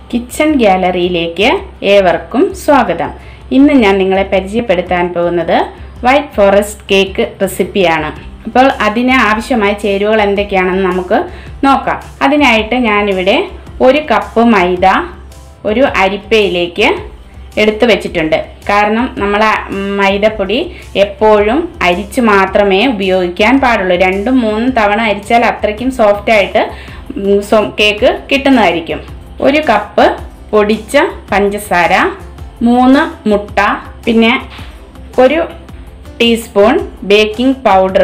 kitchen ഗ്യാലറിയിലേക്ക് ഏവർക്കും സ്വാഗതം ഇന്ന് ഞാൻ നിങ്ങളെ പരിചയപ്പെടുത്താൻ പോകുന്നത് വൈറ്റ് ഫോറസ്റ്റ് കേക്ക് റെസിപ്പിയാണ് അപ്പോൾ അതിന് ആവശ്യമായ ചേരുവകൾ എന്തൊക്കെയാണെന്ന് നമുക്ക് നോക്കാം അതിനായിട്ട് ഞാനിവിടെ ഒരു കപ്പ് മൈദ ഒരു അരിപ്പയിലേക്ക് എടുത്തു വെച്ചിട്ടുണ്ട് കാരണം നമ്മൾ മൈദപ്പൊടി എപ്പോഴും അരിച്ച് മാത്രമേ ഉപയോഗിക്കാൻ പാടുള്ളൂ രണ്ടും മൂന്നും തവണ അരിച്ചാൽ അത്രയ്ക്കും സോഫ്റ്റായിട്ട് കേക്ക് കിട്ടുന്നതായിരിക്കും ഒരു കപ്പ് പൊടിച്ച പഞ്ചസാര മൂന്ന് മുട്ട പിന്നെ ഒരു ടീസ്പൂൺ ബേക്കിംഗ് പൗഡർ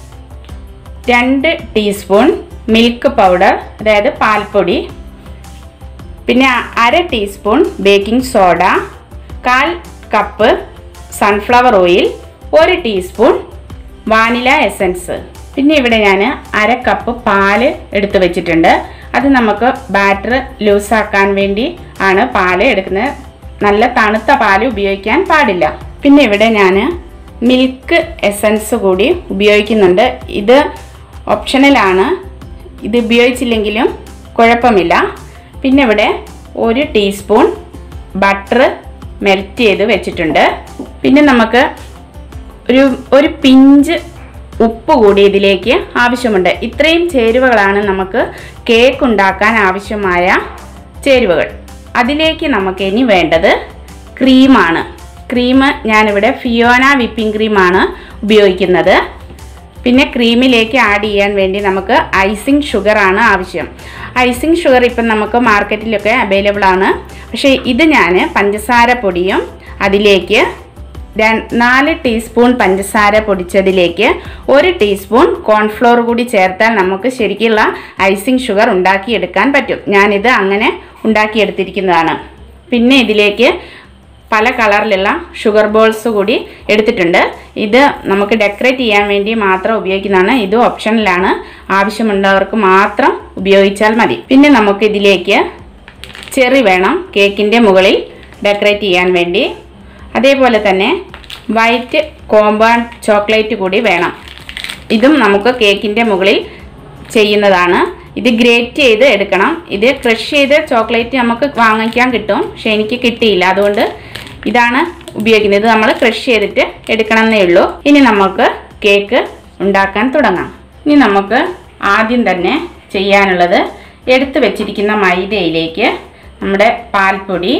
രണ്ട് ടീസ്പൂൺ മിൽക്ക് പൗഡർ അതായത് പാൽപ്പൊടി പിന്നെ അര ടീസ്പൂൺ ബേക്കിംഗ് സോഡ കാൽ കപ്പ് സൺഫ്ലവർ ഓയിൽ ഒരു ടീസ്പൂൺ വാനില എസൻസ് പിന്നെ ഇവിടെ ഞാൻ അര കപ്പ് പാല് എടുത്ത് വെച്ചിട്ടുണ്ട് അത് നമുക്ക് ബാറ്റർ ലൂസാക്കാൻ വേണ്ടി ആണ് പാല് എടുക്കുന്നത് നല്ല തണുത്ത പാല് ഉപയോഗിക്കാൻ പാടില്ല പിന്നെ ഇവിടെ ഞാൻ മിൽക്ക് എസൻസ് കൂടി ഉപയോഗിക്കുന്നുണ്ട് ഇത് ഓപ്ഷണലാണ് ഇത് ഉപയോഗിച്ചില്ലെങ്കിലും കുഴപ്പമില്ല പിന്നെ ഇവിടെ ഒരു ടീസ്പൂൺ ബട്ടർ മെൽറ്റ് ചെയ്ത് വെച്ചിട്ടുണ്ട് പിന്നെ നമുക്ക് ഒരു ഒരു പിഞ്ച് ഉപ്പ് കൂടി ഇതിലേക്ക് ആവശ്യമുണ്ട് ഇത്രയും ചേരുവകളാണ് നമുക്ക് കേക്ക് ഉണ്ടാക്കാൻ ആവശ്യമായ ചേരുവകൾ അതിലേക്ക് നമുക്ക് ഇനി വേണ്ടത് ക്രീമാണ് ക്രീം ഞാനിവിടെ ഫിയോന വിപ്പിംഗ് ക്രീമാണ് ഉപയോഗിക്കുന്നത് പിന്നെ ക്രീമിലേക്ക് ആഡ് ചെയ്യാൻ വേണ്ടി നമുക്ക് ഐസിങ് ഷുഗറാണ് ആവശ്യം ഐസിങ് ഷുഗർ ഇപ്പം നമുക്ക് മാർക്കറ്റിലൊക്കെ അവൈലബിൾ ആണ് പക്ഷേ ഇത് ഞാൻ പഞ്ചസാര പൊടിയും അതിലേക്ക് നാല് ടീസ്പൂൺ പഞ്ചസാര പൊടിച്ചതിലേക്ക് ഒരു ടീസ്പൂൺ കോൺഫ്ലോർ കൂടി ചേർത്താൽ നമുക്ക് ശരിക്കുള്ള ഐസിങ് ഷുഗർ ഉണ്ടാക്കിയെടുക്കാൻ പറ്റും ഞാനിത് അങ്ങനെ ഉണ്ടാക്കിയെടുത്തിരിക്കുന്നതാണ് പിന്നെ ഇതിലേക്ക് പല കളറിലുള്ള ഷുഗർ ബോൾസ് കൂടി എടുത്തിട്ടുണ്ട് ഇത് നമുക്ക് ഡെക്കറേറ്റ് ചെയ്യാൻ വേണ്ടി മാത്രം ഉപയോഗിക്കുന്നതാണ് ഇത് ഓപ്ഷനിലാണ് ആവശ്യമുള്ളവർക്ക് മാത്രം ഉപയോഗിച്ചാൽ മതി പിന്നെ നമുക്ക് ഇതിലേക്ക് ചെറി വേണം കേക്കിൻ്റെ മുകളിൽ ഡെക്കറേറ്റ് ചെയ്യാൻ വേണ്ടി അതേപോലെ തന്നെ വൈറ്റ് കോമ്പൗണ്ട് ചോക്ലേറ്റ് കൂടി വേണം ഇതും നമുക്ക് കേക്കിൻ്റെ മുകളിൽ ചെയ്യുന്നതാണ് ഇത് ഗ്രേറ്റ് ചെയ്ത് എടുക്കണം ഇത് ക്രഷ് ചെയ്ത് ചോക്ലേറ്റ് നമുക്ക് വാങ്ങിക്കാൻ കിട്ടും പക്ഷേ എനിക്ക് കിട്ടിയില്ല അതുകൊണ്ട് ഇതാണ് ഉപയോഗിക്കുന്നത് ഇത് നമ്മൾ ക്രഷ് ചെയ്തിട്ട് എടുക്കണമെന്നേ ഉള്ളൂ ഇനി നമുക്ക് കേക്ക് ഉണ്ടാക്കാൻ തുടങ്ങാം ഇനി നമുക്ക് ആദ്യം തന്നെ ചെയ്യാനുള്ളത് എടുത്തു വെച്ചിരിക്കുന്ന മൈദയിലേക്ക് നമ്മുടെ പാൽപ്പൊടി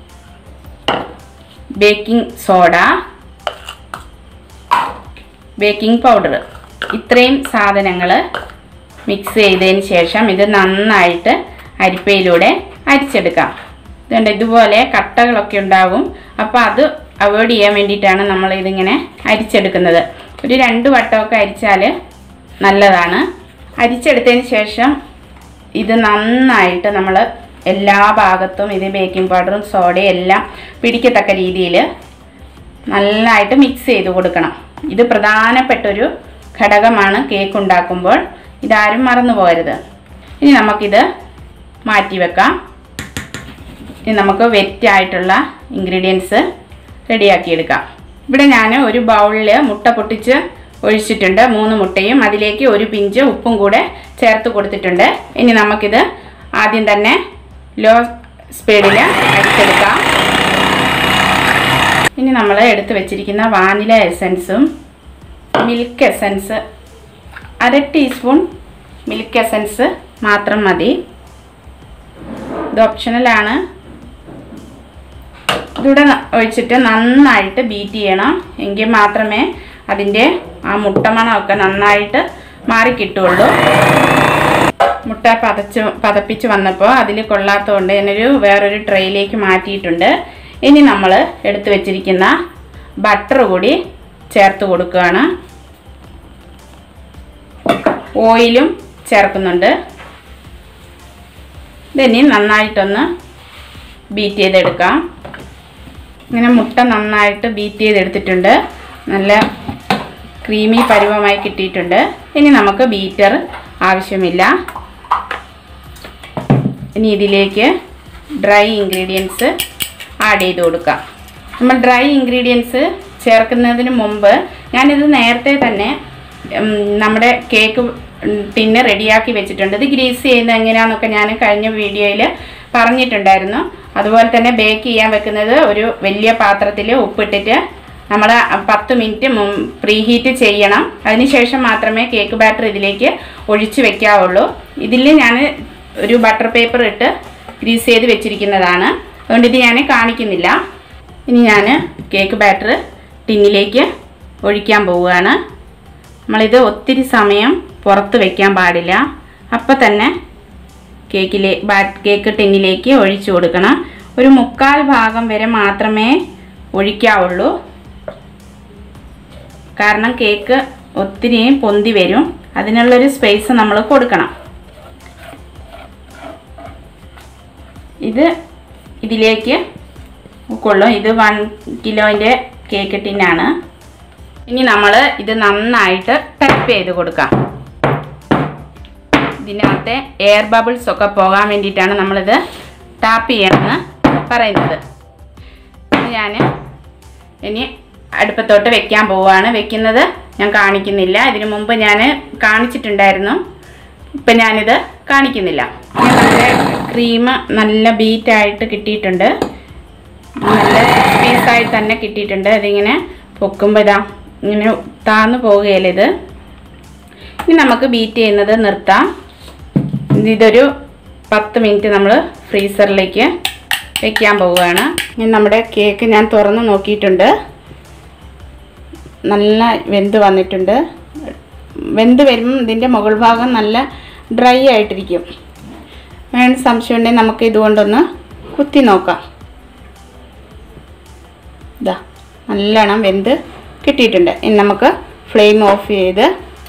ബേക്കിംഗ് സോഡ ബേക്കിംഗ് പൗഡർ ഇത്രയും സാധനങ്ങൾ മിക്സ് ചെയ്തതിന് ശേഷം ഇത് നന്നായിട്ട് അരിപ്പയിലൂടെ അരിച്ചെടുക്കാം ഇതുണ്ട് ഇതുപോലെ കട്ടകളൊക്കെ ഉണ്ടാകും അപ്പോൾ അത് അവോയ്ഡ് ചെയ്യാൻ വേണ്ടിയിട്ടാണ് നമ്മൾ ഇതിങ്ങനെ അരിച്ചെടുക്കുന്നത് ഒരു രണ്ട് വട്ടമൊക്കെ അരിച്ചാൽ നല്ലതാണ് അരിച്ചെടുത്തതിന് ശേഷം ഇത് നന്നായിട്ട് നമ്മൾ എല്ലാ ഭാഗത്തും ഇത് ബേക്കിംഗ് പൗഡറും സോഡയും എല്ലാം പിടിക്കത്തക്ക രീതിയിൽ നന്നായിട്ട് മിക്സ് ചെയ്ത് കൊടുക്കണം ഇത് പ്രധാനപ്പെട്ടൊരു ഘടകമാണ് കേക്ക് ഉണ്ടാക്കുമ്പോൾ ഇതാരും മറന്നു പോകരുത് ഇനി നമുക്കിത് മാറ്റി വെക്കാം ഇനി നമുക്ക് വെറ്റായിട്ടുള്ള ഇൻഗ്രീഡിയൻസ് റെഡിയാക്കിയെടുക്കാം ഇവിടെ ഞാൻ ഒരു ബൗളിൽ മുട്ട പൊട്ടിച്ച് ഒഴിച്ചിട്ടുണ്ട് മൂന്ന് മുട്ടയും അതിലേക്ക് ഒരു പിഞ്ച് ഉപ്പും കൂടെ ചേർത്ത് കൊടുത്തിട്ടുണ്ട് ഇനി നമുക്കിത് ആദ്യം തന്നെ ലോ സ്പീഡിൽ അടിച്ചെടുക്കാം ഇനി നമ്മൾ എടുത്ത് വെച്ചിരിക്കുന്ന വാനില എസൻസും മിൽക്ക് എസൻസ് അര ടീസ്പൂൺ മിൽക്ക് എസൻസ് മാത്രം മതി ഇത് ഓപ്ഷണലാണ് ഇതിവിടെ ഒഴിച്ചിട്ട് നന്നായിട്ട് ബീറ്റ് ചെയ്യണം എങ്കിൽ മാത്രമേ അതിൻ്റെ ആ മുട്ടമണമൊക്കെ നന്നായിട്ട് മാറിക്കിട്ടുള്ളൂ മുട്ട പതച്ച് പതപ്പിച്ച് വന്നപ്പോൾ അതിൽ കൊള്ളാത്തതുകൊണ്ട് ഞാനൊരു വേറൊരു ട്രെയിലേക്ക് മാറ്റിയിട്ടുണ്ട് ഇനി നമ്മൾ എടുത്തു വെച്ചിരിക്കുന്ന ബട്ടർ കൂടി ചേർത്ത് കൊടുക്കുകയാണ് ഓയിലും ചേർക്കുന്നുണ്ട് ഇതിനി നന്നായിട്ടൊന്ന് ബീറ്റ് ചെയ്തെടുക്കാം ഇങ്ങനെ മുട്ട നന്നായിട്ട് ബീറ്റ് ചെയ്തെടുത്തിട്ടുണ്ട് നല്ല ക്രീമി പരുവമായി കിട്ടിയിട്ടുണ്ട് ഇനി നമുക്ക് ബീറ്റർ ആവശ്യമില്ല ഇനി ഇതിലേക്ക് ഡ്രൈ ഇൻഗ്രീഡിയൻസ് ആഡ് ചെയ്ത് കൊടുക്കാം നമ്മൾ ഡ്രൈ ഇൻഗ്രീഡിയൻസ് ചേർക്കുന്നതിന് മുമ്പ് ഞാനിത് നേരത്തെ തന്നെ നമ്മുടെ കേക്ക് ടിന്ന് റെഡിയാക്കി വെച്ചിട്ടുണ്ട് ഇത് ഗ്രീസ് ചെയ്യുന്നത് എങ്ങനെയാണെന്നൊക്കെ ഞാൻ കഴിഞ്ഞ വീഡിയോയിൽ പറഞ്ഞിട്ടുണ്ടായിരുന്നു അതുപോലെ തന്നെ ബേക്ക് ചെയ്യാൻ വെക്കുന്നത് ഒരു വലിയ പാത്രത്തിൽ ഉപ്പിട്ടിട്ട് നമ്മൾ പത്ത് മിനിറ്റ് പ്രീ ഹീറ്റ് ചെയ്യണം അതിനുശേഷം മാത്രമേ കേക്ക് ബാറ്റർ ഇതിലേക്ക് ഒഴിച്ച് വെക്കാവുള്ളൂ ഇതിൽ ഞാൻ ഒരു ബട്ടർ പേപ്പർ ഇട്ട് ഗ്രീസ് ചെയ്ത് വെച്ചിരിക്കുന്നതാണ് അതുകൊണ്ട് ഇത് ഞാൻ കാണിക്കുന്നില്ല ഇനി ഞാൻ കേക്ക് ബാറ്റർ ടിന്നിലേക്ക് ഒഴിക്കാൻ പോവുകയാണ് നമ്മളിത് ഒത്തിരി സമയം പുറത്ത് വെക്കാൻ പാടില്ല അപ്പം തന്നെ കേക്കിലെ ബാ കേക്ക് ടിന്നിലേക്ക് ഒഴിച്ചു കൊടുക്കണം ഒരു മുക്കാൽ ഭാഗം വരെ മാത്രമേ ഒഴിക്കാവുള്ളൂ കാരണം കേക്ക് ഒത്തിരി പൊന്തി വരും അതിനുള്ളൊരു സ്പേസ് നമ്മൾ കൊടുക്കണം ഇത് ഇതിലേക്ക് കൊള്ളും ഇത് വൺ കിലോൻ്റെ കേക്ക് ടിന്നാണ് ഇനി നമ്മൾ ഇത് നന്നായിട്ട് ടാപ്പ് ചെയ്ത് കൊടുക്കാം ഇതിനകത്തെ എയർ ബബിൾസ് ഒക്കെ പോകാൻ വേണ്ടിയിട്ടാണ് നമ്മളിത് ടാപ്പ് ചെയ്യണമെന്ന് പറയുന്നത് ഞാൻ ഇനി അടുപ്പത്തോട്ട് വെക്കാൻ പോവുകയാണ് വെക്കുന്നത് ഞാൻ കാണിക്കുന്നില്ല ഇതിനു മുമ്പ് ഞാൻ കാണിച്ചിട്ടുണ്ടായിരുന്നു ഇപ്പം ഞാനിത് കാണിക്കുന്നില്ല നമ്മുടെ ക്രീം നല്ല ബീറ്റായിട്ട് കിട്ടിയിട്ടുണ്ട് നല്ല പീസായി തന്നെ കിട്ടിയിട്ടുണ്ട് അതിങ്ങനെ പൊക്കുമ്പോൾ ഇതാ ഇങ്ങനെ താന്നു പോവുകയല്ല ഇത് ഇനി നമുക്ക് ബീറ്റ് ചെയ്യുന്നത് നിർത്താം ഇതൊരു പത്ത് മിനിറ്റ് നമ്മൾ ഫ്രീസറിലേക്ക് വെക്കാൻ പോവുകയാണ് ഇനി നമ്മുടെ കേക്ക് ഞാൻ തുറന്ന് നോക്കിയിട്ടുണ്ട് നല്ല വെന്ത് വന്നിട്ടുണ്ട് വെന്ത് വരുമ്പം ഇതിൻ്റെ മുകൾ ഭാഗം നല്ല ഡ്രൈ ആയിട്ടിരിക്കും വേണ്ട സംശയം ഉണ്ടെങ്കിൽ നമുക്ക് ഇതുകൊണ്ടൊന്ന് കുത്തി നോക്കാം ഇതാ നല്ലോണം വെന്ത് കിട്ടിയിട്ടുണ്ട് ഇനി നമുക്ക് ഫ്ലെയിം ഓഫ് ചെയ്ത്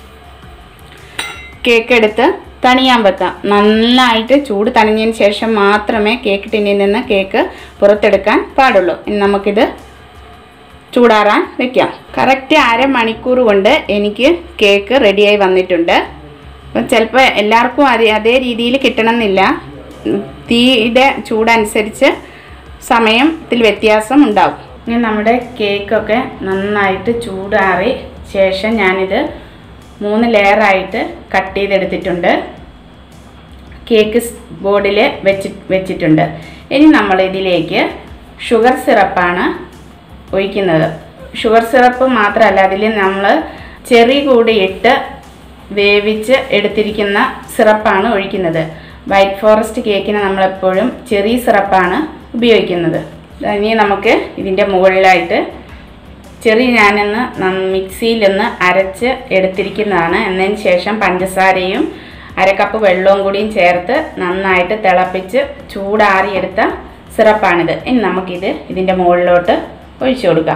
കേക്ക് എടുത്ത് തണിയാൻ വെക്കാം നന്നായിട്ട് ചൂട് തണിഞ്ഞതിന് ശേഷം മാത്രമേ കേക്ക് ടിന്നിൽ നിന്ന് കേക്ക് പുറത്തെടുക്കാൻ പാടുള്ളൂ ഇനി നമുക്കിത് ചൂടാറാൻ വെക്കാം കറക്റ്റ് അരമണിക്കൂർ കൊണ്ട് എനിക്ക് കേക്ക് റെഡിയായി വന്നിട്ടുണ്ട് അപ്പം ചിലപ്പോൾ എല്ലാവർക്കും അതേ അതേ രീതിയിൽ കിട്ടണമെന്നില്ല ഉം, തീയുടെ ചൂടനുസരിച്ച് സമയത്തിൽ വ്യത്യാസം ഉണ്ടാവും ഇനി നമ്മുടെ കേക്കൊക്കെ നന്നായിട്ട് ചൂടാറി ശേഷം ഞാനിത് മൂന്ന് ലെയറായിട്ട് കട്ട് ചെയ്തെടുത്തിട്ടുണ്ട് കേക്ക് ബോർഡിൽ വെച്ച് വെച്ചിട്ടുണ്ട് ഇനി നമ്മൾ ഇതിലേക്ക് ഷുഗർ സിറപ്പാണ് ഒഴിക്കുന്നത് ഷുഗർ സിറപ്പ് മാത്രമല്ല അതിൽ നമ്മൾ ചെറി കൂടി ഇട്ട് വേവിച്ച് എടുത്തിരിക്കുന്ന സിറപ്പാണ് ഒഴിക്കുന്നത് വൈറ്റ് ഫോറസ്റ്റ് കേക്കിന് നമ്മളെപ്പോഴും ചെറിയ സിറപ്പാണ് ഉപയോഗിക്കുന്നത് ഇനി നമുക്ക് ഇതിൻ്റെ മുകളിലായിട്ട് ചെറിയ ഞാനൊന്ന് മിക്സിയിലൊന്ന് അരച്ച് എടുത്തിരിക്കുന്നതാണ് എന്നതിന് ശേഷം പഞ്ചസാരയും അര കപ്പ് വെള്ളവും കൂടിയും ചേർത്ത് നന്നായിട്ട് തിളപ്പിച്ച് ചൂടാറിയെടുത്ത സിറപ്പാണിത് ഇനി നമുക്കിത് ഇതിൻ്റെ മുകളിലോട്ട് ഒഴിച്ചു കൊടുക്കാം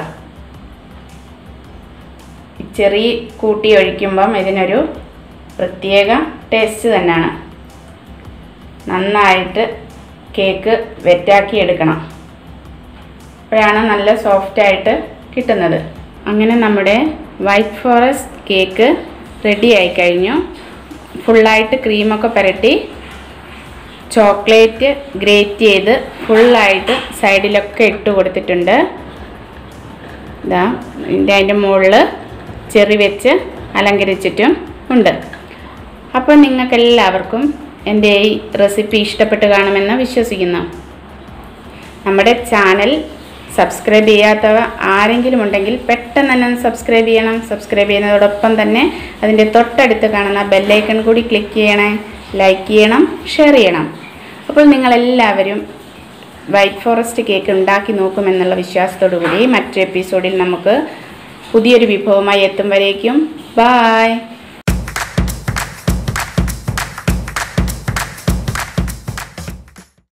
ചെറിയ കൂട്ടി ഒഴിക്കുമ്പം ഇതിനൊരു പ്രത്യേക ടേസ്റ്റ് തന്നെയാണ് നന്നായിട്ട് കേക്ക് വെറ്റാക്കി എടുക്കണം അപ്പോഴാണ് നല്ല സോഫ്റ്റായിട്ട് കിട്ടുന്നത് അങ്ങനെ നമ്മുടെ വൈറ്റ് ഫോറസ്റ്റ് കേക്ക് റെഡി ആയി കഴിഞ്ഞു ഫുള്ളായിട്ട് ക്രീമൊക്കെ പുരട്ടി ചോക്ലേറ്റ് ഗ്രേറ്റ് ചെയ്ത് ഫുള്ളായിട്ട് സൈഡിലൊക്കെ ഇട്ട് കൊടുത്തിട്ടുണ്ട് ഇതാ ഇതിൻ്റെ അതിൻ്റെ മുകളിൽ ചെറി വെച്ച് അലങ്കരിച്ചിട്ടും ഉണ്ട് അപ്പോൾ നിങ്ങൾക്കെല്ലാവർക്കും എൻ്റെ ഈ റെസിപ്പി ഇഷ്ടപ്പെട്ട് കാണുമെന്ന് വിശ്വസിക്കുന്നു നമ്മുടെ ചാനൽ സബ്സ്ക്രൈബ് ചെയ്യാത്തവ ആരെങ്കിലും ഉണ്ടെങ്കിൽ പെട്ടെന്ന് തന്നെ ഒന്ന് സബ്സ്ക്രൈബ് ചെയ്യണം സബ്സ്ക്രൈബ് ചെയ്യുന്നതോടൊപ്പം തന്നെ അതിൻ്റെ തൊട്ടടുത്ത് കാണുന്ന ബെല്ലൈക്കൺ കൂടി ക്ലിക്ക് ചെയ്യണേ ലൈക്ക് ചെയ്യണം ഷെയർ ചെയ്യണം അപ്പോൾ നിങ്ങളെല്ലാവരും വൈറ്റ് ഫോറസ്റ്റ് കേക്ക് ഉണ്ടാക്കി നോക്കുമെന്നുള്ള വിശ്വാസത്തോടു കൂടി മറ്റൊരു എപ്പിസോഡിൽ നമുക്ക് പുതിയൊരു വിഭവമായി എത്തും വരേക്കും ബായ്